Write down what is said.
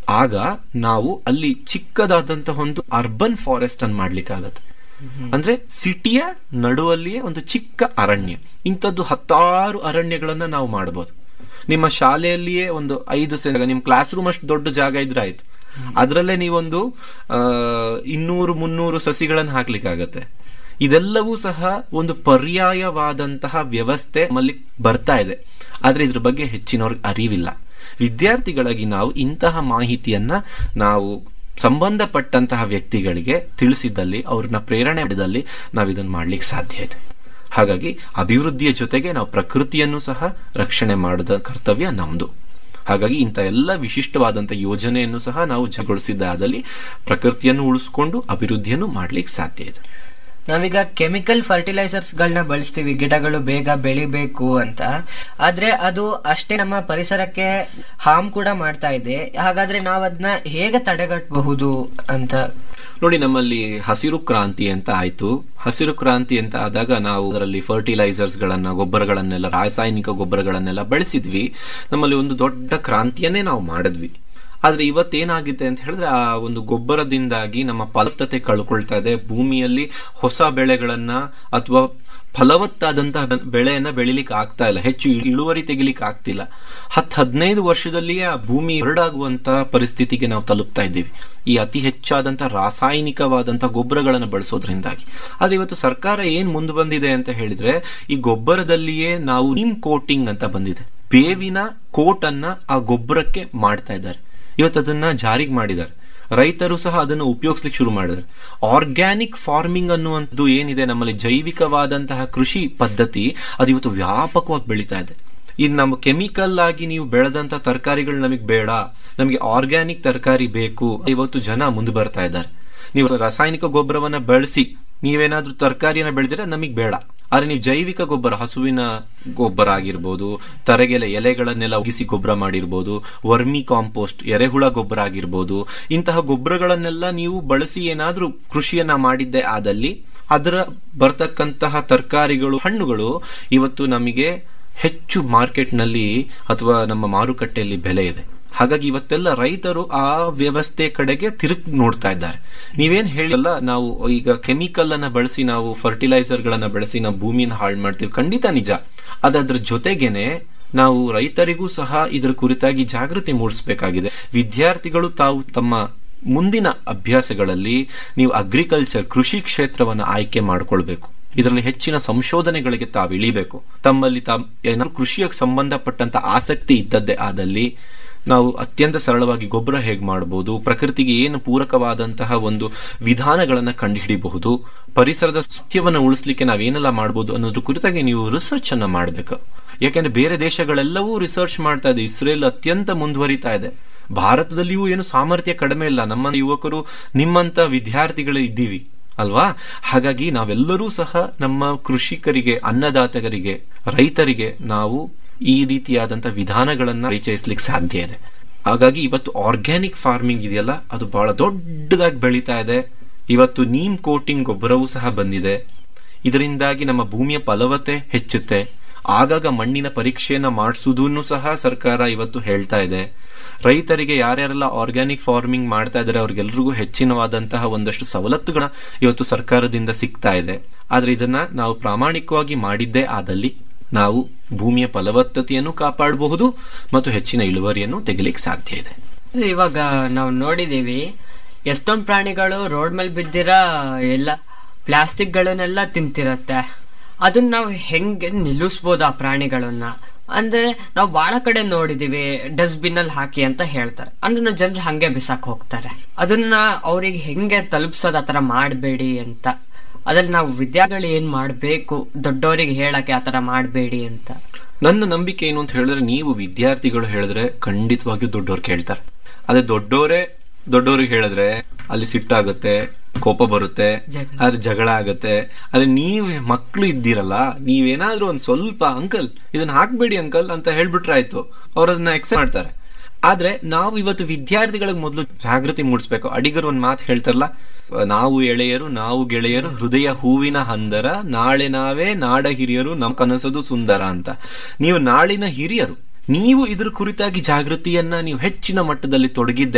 ಆಗ ನಾವು ಅಲ್ಲಿ ಚಿಕ್ಕದಾದಂತಹ ಒಂದು ಅರ್ಬನ್ ಫಾರೆಸ್ಟ್ ಅನ್ನು ಮಾಡ್ಲಿಕ್ಕಾಗತ್ತೆ ಅಂದ್ರೆ ಸಿಟಿಯ ನಡುವಲ್ಲಿಯೇ ಒಂದು ಚಿಕ್ಕ ಅರಣ್ಯ ಇಂಥದ್ದು ಹತ್ತಾರು ಅರಣ್ಯಗಳನ್ನ ನಾವು ಮಾಡಬಹುದು ನಿಮ್ಮ ಶಾಲೆಯಲ್ಲಿಯೇ ಒಂದು ಐದು ಸೆ ನಿಮ್ ಕ್ಲಾಸ್ ರೂಮ್ ಅಷ್ಟು ದೊಡ್ಡ ಜಾಗ ಇದ್ರೆ ಆಯ್ತು ಅದರಲ್ಲೇ ನೀವೊಂದು ಆ, ಇನ್ನೂರು ಮುನ್ನೂರು ಸಸಿಗಳನ್ನು ಹಾಕ್ಲಿಕ್ಕಾಗತ್ತೆ ಇದೆಲ್ಲವೂ ಸಹ ಒಂದು ಪರ್ಯಾಯವಾದಂತಹ ವ್ಯವಸ್ಥೆ ನಮ್ಮಲ್ಲಿ ಬರ್ತಾ ಇದೆ ಆದ್ರೆ ಇದ್ರ ಬಗ್ಗೆ ಹೆಚ್ಚಿನವ್ರಿಗೆ ಅರಿವಿಲ್ಲ ವಿದ್ಯಾರ್ಥಿಗಳಾಗಿ ನಾವು ಇಂತಹ ಮಾಹಿತಿಯನ್ನ ನಾವು ಸಂಬಂಧಪಟ್ಟಂತಹ ವ್ಯಕ್ತಿಗಳಿಗೆ ತಿಳಿಸಿದ್ದಲ್ಲಿ ಅವ್ರನ್ನ ಪ್ರೇರಣೆ ಮಾಡಿದಲ್ಲಿ ನಾವು ಇದನ್ನ ಮಾಡ್ಲಿಕ್ಕೆ ಸಾಧ್ಯ ಇದೆ ಹಾಗಾಗಿ ಅಭಿವೃದ್ಧಿಯ ಜೊತೆಗೆ ನಾವು ಪ್ರಕೃತಿಯನ್ನು ಸಹ ರಕ್ಷಣೆ ಮಾಡದ ಕರ್ತವ್ಯ ನಮ್ದು ಹಾಗಾಗಿ ಇಂಥ ಎಲ್ಲ ವಿಶಿಷ್ಟವಾದಂಥ ಯೋಜನೆಯನ್ನು ಸಹ ನಾವು ಜಗೊಳಿಸಿದ್ದಾದಲ್ಲಿ ಪ್ರಕೃತಿಯನ್ನು ಉಳಿಸ್ಕೊಂಡು ಅಭಿವೃದ್ಧಿಯನ್ನು ಮಾಡ್ಲಿಕ್ಕೆ ಸಾಧ್ಯ ಇದೆ ನಾವೀಗ ಕೆಮಿಕಲ್ ಫರ್ಟಿಲೈಸರ್ಸ್ ಗಳನ್ನ ಬಳಸ್ತೀವಿ ಗಿಡಗಳು ಬೇಗ ಬೆಳಿಬೇಕು ಅಂತ ಆದ್ರೆ ಅದು ಅಷ್ಟೇ ನಮ್ಮ ಪರಿಸರಕ್ಕೆ ಹಾರ್ಮ್ ಕೂಡ ಮಾಡ್ತಾ ಇದೆ ಹಾಗಾದ್ರೆ ನಾವ್ ಅದನ್ನ ಹೇಗೆ ತಡೆಗಟ್ಟಬಹುದು ಅಂತ ನೋಡಿ ನಮ್ಮಲ್ಲಿ ಹಸಿರು ಕ್ರಾಂತಿ ಅಂತ ಆಯ್ತು ಹಸಿರು ಕ್ರಾಂತಿ ಅಂತ ಆದಾಗ ನಾವು ಅದರಲ್ಲಿ ಫರ್ಟಿಲೈಸರ್ಸ್ ಗಳನ್ನ ಗೊಬ್ಬರಗಳನ್ನೆಲ್ಲ ರಾಸಾಯನಿಕ ಗೊಬ್ಬರಗಳನ್ನೆಲ್ಲ ಬಳಸಿದ್ವಿ ನಮ್ಮಲ್ಲಿ ಒಂದು ದೊಡ್ಡ ಕ್ರಾಂತಿಯನ್ನೇ ನಾವು ಮಾಡಿದ್ವಿ ಆದ್ರೆ ಇವತ್ತೇನಾಗಿದೆ ಅಂತ ಹೇಳಿದ್ರೆ ಆ ಒಂದು ಗೊಬ್ಬರದಿಂದಾಗಿ ನಮ್ಮ ಫಲವತ್ತತೆ ಕಳ್ಕೊಳ್ತಾ ಇದೆ ಭೂಮಿಯಲ್ಲಿ ಹೊಸ ಬೆಳೆಗಳನ್ನ ಅಥವಾ ಫಲವತ್ತಾದಂತಹ ಬೆಳೆಯನ್ನ ಬೆಳಿಲಿಕ್ಕೆ ಆಗ್ತಾ ಇಲ್ಲ ಹೆಚ್ಚು ಇಳುವರಿ ತೆಗಿಲಿಕ್ಕೆ ಆಗ್ತಿಲ್ಲ ಹತ್ತು ಹದಿನೈದು ವರ್ಷದಲ್ಲಿಯೇ ಆ ಭೂಮಿ ಹೊರಡಾಗುವಂತ ಪರಿಸ್ಥಿತಿಗೆ ನಾವು ತಲುಪ್ತಾ ಇದ್ದೀವಿ ಈ ಅತಿ ಹೆಚ್ಚಾದಂತಹ ರಾಸಾಯನಿಕವಾದಂತಹ ಗೊಬ್ಬರಗಳನ್ನು ಬಳಸೋದ್ರಿಂದಾಗಿ ಆದ್ರೆ ಇವತ್ತು ಸರ್ಕಾರ ಏನ್ ಮುಂದೆ ಬಂದಿದೆ ಅಂತ ಹೇಳಿದ್ರೆ ಈ ಗೊಬ್ಬರದಲ್ಲಿಯೇ ನಾವು ನೀಮ್ ಕೋಟಿಂಗ್ ಅಂತ ಬಂದಿದೆ ಬೇವಿನ ಕೋಟ್ ಅನ್ನ ಆ ಗೊಬ್ಬರಕ್ಕೆ ಮಾಡ್ತಾ ಇದ್ದಾರೆ ಇವತ್ತು ಅದನ್ನ ಜಾರಿಗೆ ಮಾಡಿದ್ದಾರೆ ರೈತರು ಸಹ ಅದನ್ನು ಉಪಯೋಗಿಸ್ಲಿಕ್ಕೆ ಶುರು ಮಾಡಿದ್ದಾರೆ ಆರ್ಗ್ಯಾನಿಕ್ ಫಾರ್ಮಿಂಗ್ ಅನ್ನುವಂಥದ್ದು ಏನಿದೆ ನಮ್ಮಲ್ಲಿ ಜೈವಿಕವಾದಂತಹ ಕೃಷಿ ಪದ್ಧತಿ ಅದು ಇವತ್ತು ವ್ಯಾಪಕವಾಗಿ ಬೆಳೀತಾ ಇದೆ ಇನ್ನು ನಮ್ಮ ಕೆಮಿಕಲ್ ಆಗಿ ನೀವು ಬೆಳೆದಂತ ತರಕಾರಿಗಳು ನಮಗೆ ಬೇಡ ನಮಗೆ ಆರ್ಗ್ಯಾನಿಕ್ ತರಕಾರಿ ಬೇಕು ಇವತ್ತು ಜನ ಮುಂದೆ ಬರ್ತಾ ಇದ್ದಾರೆ ನೀವು ರಾಸಾಯನಿಕ ಗೊಬ್ಬರವನ್ನ ಬಳಸಿ ನೀವೇನಾದ್ರೂ ತರಕಾರಿಯನ್ನ ಬೆಳೆದಿದ್ರೆ ನಮಗೆ ಬೇಡ ಆದ್ರೆ ನೀವು ಜೈವಿಕ ಗೊಬ್ಬರ ಹಸುವಿನ ಗೊಬ್ಬರ ಆಗಿರ್ಬೋದು ತರಗೆಲೆ ಎಲೆಗಳನ್ನೆಲ್ಲ ಒಗಿಸಿ ಗೊಬ್ಬರ ಮಾಡಿರ್ಬೋದು ವರ್ಮಿ ಕಾಂಪೋಸ್ಟ್ ಎರೆಹುಳ ಗೊಬ್ಬರ ಆಗಿರ್ಬೋದು ಇಂತಹ ಗೊಬ್ಬರಗಳನ್ನೆಲ್ಲ ನೀವು ಬಳಸಿ ಏನಾದ್ರೂ ಕೃಷಿಯನ್ನ ಮಾಡಿದ್ದೆ ಆದಲ್ಲಿ ಅದರ ಬರ್ತಕ್ಕಂತಹ ತರಕಾರಿಗಳು ಹಣ್ಣುಗಳು ಇವತ್ತು ನಮಗೆ ಹೆಚ್ಚು ಮಾರ್ಕೆಟ್ನಲ್ಲಿ ಅಥವಾ ನಮ್ಮ ಮಾರುಕಟ್ಟೆಯಲ್ಲಿ ಬೆಲೆ ಇದೆ ಹಾಗಾಗಿ ಇವತ್ತೆಲ್ಲ ರೈತರು ಆ ವ್ಯವಸ್ಥೆ ಕಡೆಗೆ ತಿರುಗ್ ನೋಡ್ತಾ ಇದ್ದಾರೆ ನೀವೇನ್ ಹೇಳಿಲ್ಲ ನಾವು ಈಗ ಕೆಮಿಕಲ್ ಅನ್ನ ಬಳಸಿ ನಾವು ಫರ್ಟಿಲೈಸರ್ ಗಳನ್ನ ಬಳಸಿ ನಾವು ಭೂಮಿನ ಹಾಳು ಮಾಡ್ತೀವಿ ಖಂಡಿತ ನಿಜ ಅದ್ರ ಜೊತೆಗೇನೆ ನಾವು ರೈತರಿಗೂ ಸಹ ಇದರ ಕುರಿತಾಗಿ ಜಾಗೃತಿ ಮೂಡಿಸಬೇಕಾಗಿದೆ ವಿದ್ಯಾರ್ಥಿಗಳು ತಾವು ತಮ್ಮ ಮುಂದಿನ ಅಭ್ಯಾಸಗಳಲ್ಲಿ ನೀವು ಅಗ್ರಿಕಲ್ಚರ್ ಕೃಷಿ ಕ್ಷೇತ್ರವನ್ನು ಆಯ್ಕೆ ಮಾಡ್ಕೊಳ್ಬೇಕು ಇದರಲ್ಲಿ ಹೆಚ್ಚಿನ ಸಂಶೋಧನೆಗಳಿಗೆ ತಾವು ಇಳಿಬೇಕು ತಮ್ಮಲ್ಲಿ ತಾವು ಏನಾದ್ರು ಕೃಷಿಯ ಸಂಬಂಧಪಟ್ಟಂತ ಆಸಕ್ತಿ ಇದ್ದದ್ದೇ ಆದಲ್ಲಿ ನಾವು ಅತ್ಯಂತ ಸರಳವಾಗಿ ಗೊಬ್ಬರ ಹೇಗೆ ಮಾಡಬಹುದು ಪ್ರಕೃತಿಗೆ ಏನು ಪೂರಕವಾದಂತಹ ಒಂದು ವಿಧಾನಗಳನ್ನ ಕಂಡುಹಿಡಿಯಬಹುದು ಪರಿಸರದ ಸತ್ಯವನ್ನು ಉಳಿಸ್ಲಿಕ್ಕೆ ನಾವೇನೆಲ್ಲ ಮಾಡಬಹುದು ಅನ್ನೋದ್ರ ಕುರಿತಾಗಿ ನೀವು ರಿಸರ್ಚ್ ಅನ್ನ ಮಾಡಬೇಕು ಯಾಕೆಂದ್ರೆ ಬೇರೆ ದೇಶಗಳೆಲ್ಲವೂ ರಿಸರ್ಚ್ ಮಾಡ್ತಾ ಇದೆ ಇಸ್ರೇಲ್ ಅತ್ಯಂತ ಮುಂದುವರಿತಾ ಇದೆ ಭಾರತದಲ್ಲಿಯೂ ಏನು ಸಾಮರ್ಥ್ಯ ಕಡಿಮೆ ಇಲ್ಲ ನಮ್ಮ ಯುವಕರು ನಿಮ್ಮಂತ ವಿದ್ಯಾರ್ಥಿಗಳು ಇದ್ದೀವಿ ಅಲ್ವಾ ಹಾಗಾಗಿ ನಾವೆಲ್ಲರೂ ಸಹ ನಮ್ಮ ಕೃಷಿಕರಿಗೆ ಅನ್ನದಾತಕರಿಗೆ ರೈತರಿಗೆ ನಾವು ಈ ರೀತಿಯಾದಂತಹ ವಿಧಾನಗಳನ್ನ ಪರಿಚಯಿಸ್ಲಿಕ್ಕೆ ಸಾಧ್ಯ ಇದೆ ಹಾಗಾಗಿ ಇವತ್ತು ಆರ್ಗ್ಯಾನಿಕ್ ಫಾರ್ಮಿಂಗ್ ಇದೆಯಲ್ಲ ಅದು ಬಹಳ ದೊಡ್ಡದಾಗಿ ಬೆಳೀತಾ ಇದೆ ಇವತ್ತು ನೀಮ್ ಕೋಟಿಂಗ್ ಗೊಬ್ಬರವೂ ಸಹ ಬಂದಿದೆ ಇದರಿಂದಾಗಿ ನಮ್ಮ ಭೂಮಿಯ ಫಲವತ್ತೆ ಹೆಚ್ಚುತ್ತೆ ಆಗಾಗ ಮಣ್ಣಿನ ಪರೀಕ್ಷೆಯನ್ನ ಮಾಡಿಸುವುದನ್ನು ಸಹ ಸರ್ಕಾರ ಇವತ್ತು ಹೇಳ್ತಾ ಇದೆ ರೈತರಿಗೆ ಯಾರ್ಯಾರೆಲ್ಲ ಆರ್ಗ್ಯಾನಿಕ್ ಫಾರ್ಮಿಂಗ್ ಮಾಡ್ತಾ ಇದ್ದಾರೆ ಅವ್ರಿಗೆಲ್ರಿಗೂ ಹೆಚ್ಚಿನವಾದಂತಹ ಒಂದಷ್ಟು ಸವಲತ್ತುಗಳ ಇವತ್ತು ಸರ್ಕಾರದಿಂದ ಸಿಗ್ತಾ ಇದೆ ಆದ್ರೆ ಇದನ್ನ ನಾವು ಪ್ರಾಮಾಣಿಕವಾಗಿ ಮಾಡಿದ್ದೇ ಆದಲ್ಲಿ ನಾವು ಭೂಮಿಯ ಫಲವತ್ತತೆಯನ್ನು ಕಾಪಾಡಬಹುದು ಮತ್ತು ಹೆಚ್ಚಿನ ಇಳುವರಿಯನ್ನು ತೆಗಿಲಿಕ್ಕೆ ಸಾಧ್ಯ ಇದೆ ಇವಾಗ ನಾವು ನೋಡಿದೀವಿ ಎಷ್ಟೊಂದ್ ಪ್ರಾಣಿಗಳು ರೋಡ್ ಮೇಲೆ ಬಿದ್ದಿರ ಎಲ್ಲ ಪ್ಲಾಸ್ಟಿಕ್ ಗಳನ್ನೆಲ್ಲ ತಿಂತಿರತ್ತೆ ಅದನ್ನ ನಾವು ಹೆಂಗೆ ನಿಲ್ಲಿಸ್ಬೋದು ಆ ಪ್ರಾಣಿಗಳನ್ನ ಅಂದ್ರೆ ನಾವು ಬಹಳ ಕಡೆ ನೋಡಿದೀವಿ ಡಸ್ಟ್ಬಿನ್ ಅಲ್ಲಿ ಹಾಕಿ ಅಂತ ಹೇಳ್ತಾರೆ ಅಂದ್ರೆ ಜನರು ಹಂಗೆ ಬಿಸಾಕ್ ಹೋಗ್ತಾರೆ ಅದನ್ನ ಅವ್ರಿಗೆ ಹೆಂಗೆ ತಲುಪ್ಸೋದ್ ಆತರ ಮಾಡಬೇಡಿ ಅಂತ ಅದ್ರಲ್ಲಿ ನಾವು ವಿದ್ಯಾರ್ಥಿಗಳು ಏನ್ ಮಾಡ್ಬೇಕು ದೊಡ್ಡವರಿಗೆ ಹೇಳಕ್ಕೆ ಆತರ ಮಾಡಬೇಡಿ ಅಂತ ನನ್ನ ನಂಬಿಕೆ ಏನು ಅಂತ ಹೇಳಿದ್ರೆ ನೀವು ವಿದ್ಯಾರ್ಥಿಗಳು ಹೇಳಿದ್ರೆ ಖಂಡಿತವಾಗಿಯೂ ದೊಡ್ಡವ್ರು ಕೇಳ್ತಾರೆ ಅದೇ ದೊಡ್ಡವರೇ ದೊಡ್ಡವ್ರಿಗೆ ಹೇಳಿದ್ರೆ ಅಲ್ಲಿ ಸಿಟ್ಟಾಗುತ್ತೆ ಕೋಪ ಬರುತ್ತೆ ಜಗಳ. ಆದ್ರೆ ಜಗಳ ಆಗುತ್ತೆ ಆದ್ರೆ ನೀವ್ ಮಕ್ಳು ಇದ್ದೀರಲ್ಲ ನೀವೇನಾದ್ರೂ ಒಂದ್ ಸ್ವಲ್ಪ ಅಂಕಲ್ ಇದನ್ನ ಹಾಕ್ಬೇಡಿ ಅಂಕಲ್ ಅಂತ ಹೇಳ್ಬಿಟ್ರೆ ಆಯ್ತು ಅವ್ರು ಅದನ್ನ ಎಕ್ಸೆಪ್ಟ್ ಮಾಡ್ತಾರೆ ಆದ್ರೆ ನಾವು ಇವತ್ತು ವಿದ್ಯಾರ್ಥಿಗಳಿಗೆ ಮೊದಲು ಜಾಗೃತಿ ಮೂಡಿಸ್ಬೇಕು ಅಡಿಗರು ಒಂದ್ ಮಾತು ಹೇಳ್ತಾರಲ್ಲ ನಾವು ಎಳೆಯರು ನಾವು ಗೆಳೆಯರು ಹೃದಯ ಹೂವಿನ ಹಂದರ ನಾಳೆ ನಾವೇ ನಾಡ ಹಿರಿಯರು ನಮ್ ಕನಸದು ಸುಂದರ ಅಂತ ನೀವು ನಾಳಿನ ಹಿರಿಯರು ನೀವು ಇದ್ರ ಕುರಿತಾಗಿ ಜಾಗೃತಿಯನ್ನ ನೀವು ಹೆಚ್ಚಿನ ಮಟ್ಟದಲ್ಲಿ ತೊಡಗಿದ್ದೆ